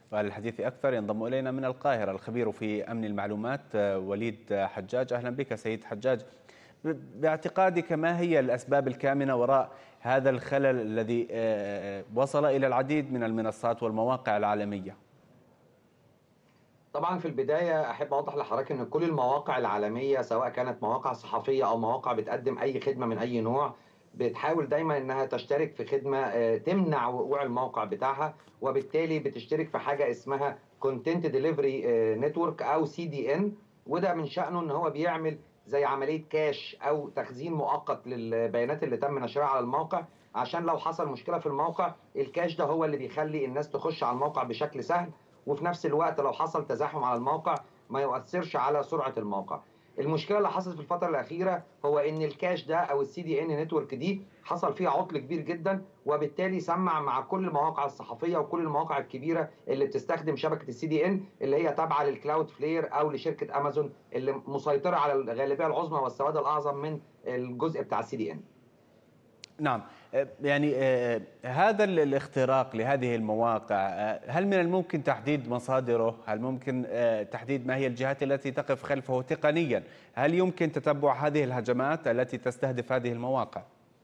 والحديث أكثر ينضم إلينا من القاهرة الخبير في أمن المعلومات وليد حجاج أهلا بك سيد حجاج باعتقادك ما هي الأسباب الكامنة وراء هذا الخلل الذي وصل إلى العديد من المنصات والمواقع العالمية طبعا في البداية أحب أوضح لحضرتك أن كل المواقع العالمية سواء كانت مواقع صحفية أو مواقع بتقدم أي خدمة من أي نوع بتحاول دايما انها تشترك في خدمه تمنع وقوع الموقع بتاعها وبالتالي بتشترك في حاجه اسمها كونتنت ديليفري نتورك او سي دي ان وده من شانه ان هو بيعمل زي عمليه كاش او تخزين مؤقت للبيانات اللي تم نشرها على الموقع عشان لو حصل مشكله في الموقع الكاش ده هو اللي بيخلي الناس تخش على الموقع بشكل سهل وفي نفس الوقت لو حصل تزاحم على الموقع ما يؤثرش على سرعه الموقع المشكله اللي حصلت في الفتره الاخيره هو ان الكاش ده او السي دي ان نتورك دي حصل فيها عطل كبير جدا وبالتالي سمع مع كل المواقع الصحفيه وكل المواقع الكبيره اللي بتستخدم شبكه السي دي ان اللي هي تابعه للكلاود فلير او لشركه امازون اللي مسيطره على الغالبيه العظمى والسواد الاعظم من الجزء بتاع السي دي ان نعم يعني هذا الاختراق لهذه المواقع هل من الممكن تحديد مصادره هل ممكن تحديد ما هي الجهات التي تقف خلفه تقنيا هل يمكن تتبع هذه الهجمات التي تستهدف هذه المواقع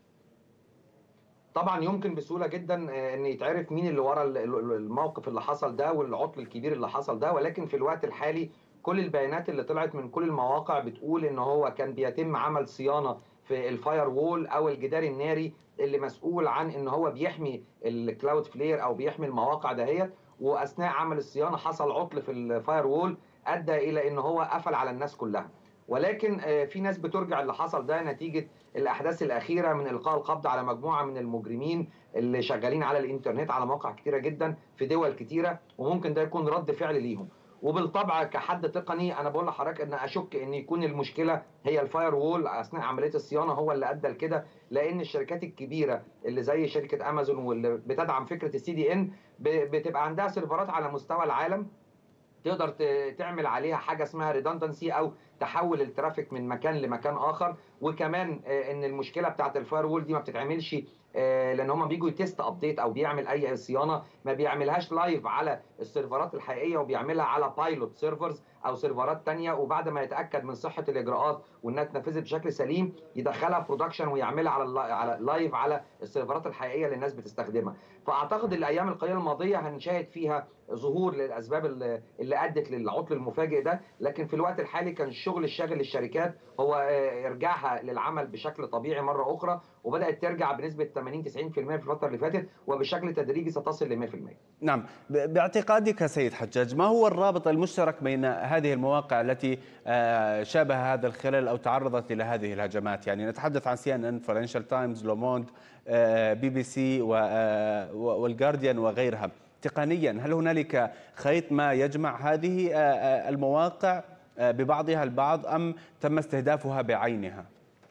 طبعا يمكن بسهوله جدا ان يتعرف مين اللي ورا الموقف اللي حصل ده والعطل الكبير اللي حصل ده ولكن في الوقت الحالي كل البيانات اللي طلعت من كل المواقع بتقول ان هو كان بيتم عمل صيانه في الفاير وول او الجدار الناري اللي مسؤول عن ان هو بيحمي الكلاود فلير او بيحمي المواقع دهيت واثناء عمل الصيانه حصل عطل في الفاير وول ادى الى ان هو قفل على الناس كلها ولكن في ناس بترجع اللي حصل ده نتيجه الاحداث الاخيره من القاء القبض على مجموعه من المجرمين اللي شغالين على الانترنت على مواقع كتيره جدا في دول كتيره وممكن ده يكون رد فعل ليهم وبالطبع كحد تقني انا بقول لحضرتك ان اشك ان يكون المشكله هي الفاير وول اثناء عمليه الصيانه هو اللي ادى لكده لان الشركات الكبيره اللي زي شركه امازون واللي بتدعم فكره السي دي ان بتبقى عندها سيرفرات على مستوى العالم تقدر تعمل عليها حاجه اسمها ريدندنسي او تحول الترافيك من مكان لمكان اخر وكمان ان المشكله بتاعت الفاير وول دي ما بتتعملش لان هم بيجوا يتست ابديت او بيعمل اي صيانه ما بيعملهاش لايف على السيرفرات الحقيقيه وبيعملها على بايلوت سيرفرز او سيرفرات ثانيه وبعد ما يتاكد من صحه الاجراءات وانها اتنفذت بشكل سليم يدخلها برودكشن ويعملها على على لايف على السيرفرات الحقيقيه اللي الناس بتستخدمها فاعتقد الايام القليله الماضيه هنشاهد فيها ظهور للاسباب اللي ادت للعطل المفاجئ ده لكن في الوقت الحالي كان الشغل الشاغل للشركات هو ارجاعها للعمل بشكل طبيعي مره اخرى وبدات ترجع بنسبه 80 90% في الفتره اللي فاتت وبشكل تدريجي ستصل ل 100% نعم باعتقادك سيد حجاج ما هو الرابط المشترك بين هذه المواقع التي شابه هذا الخلل او تعرضت الى هذه الهجمات يعني نتحدث عن سي ان ان فاينانشال تايمز لوموند بي بي سي والجارديان وغيرها تقنيا هل هنالك خيط ما يجمع هذه المواقع ببعضها البعض ام تم استهدافها بعينها؟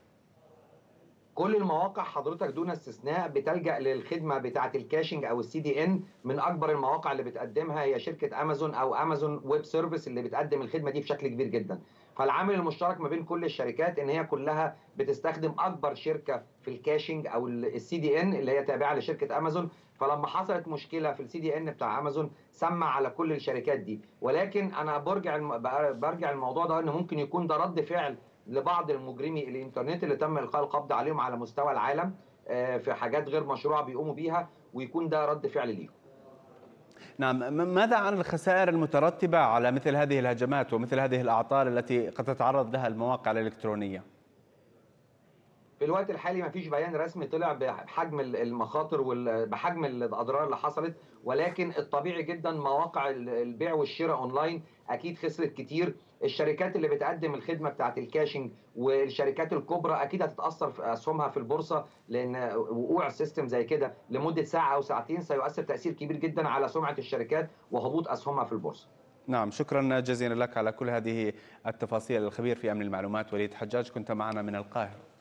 كل المواقع حضرتك دون استثناء بتلجا للخدمه بتاعه الكاشنج او السي دي ان من اكبر المواقع اللي بتقدمها هي شركه امازون او امازون ويب سيرفيس اللي بتقدم الخدمه دي بشكل كبير جدا فالعامل المشترك ما بين كل الشركات ان هي كلها بتستخدم اكبر شركه في الكاشنج او السي دي ان اللي هي تابعه لشركه امازون فلما حصلت مشكله في السي دي ان بتاع امازون سمع على كل الشركات دي ولكن انا برجع برجع الموضوع ده ان ممكن يكون ده رد فعل لبعض المجرمي الانترنت اللي تم القاء القبض عليهم على مستوى العالم في حاجات غير مشروعه بيقوموا بيها ويكون ده رد فعل ليهم نعم ماذا عن الخسائر المترتبة على مثل هذه الهجمات ومثل هذه الأعطال التي قد تتعرض لها المواقع الإلكترونية في الوقت الحالي ما فيش بيان رسمي طلع بحجم المخاطر وبحجم الاضرار اللي حصلت ولكن الطبيعي جدا مواقع البيع والشراء اونلاين اكيد خسرت كتير الشركات اللي بتقدم الخدمه بتاعت الكاشنج والشركات الكبرى اكيد هتتاثر في اسهمها في البورصه لان وقوع سيستم زي كده لمده ساعه او ساعتين سيؤثر تاثير كبير جدا على سمعه الشركات وهبوط اسهمها في البورصه نعم شكرا جزيلا لك على كل هذه التفاصيل الخبير في امن المعلومات وليد حجاج كنت معنا من القاهره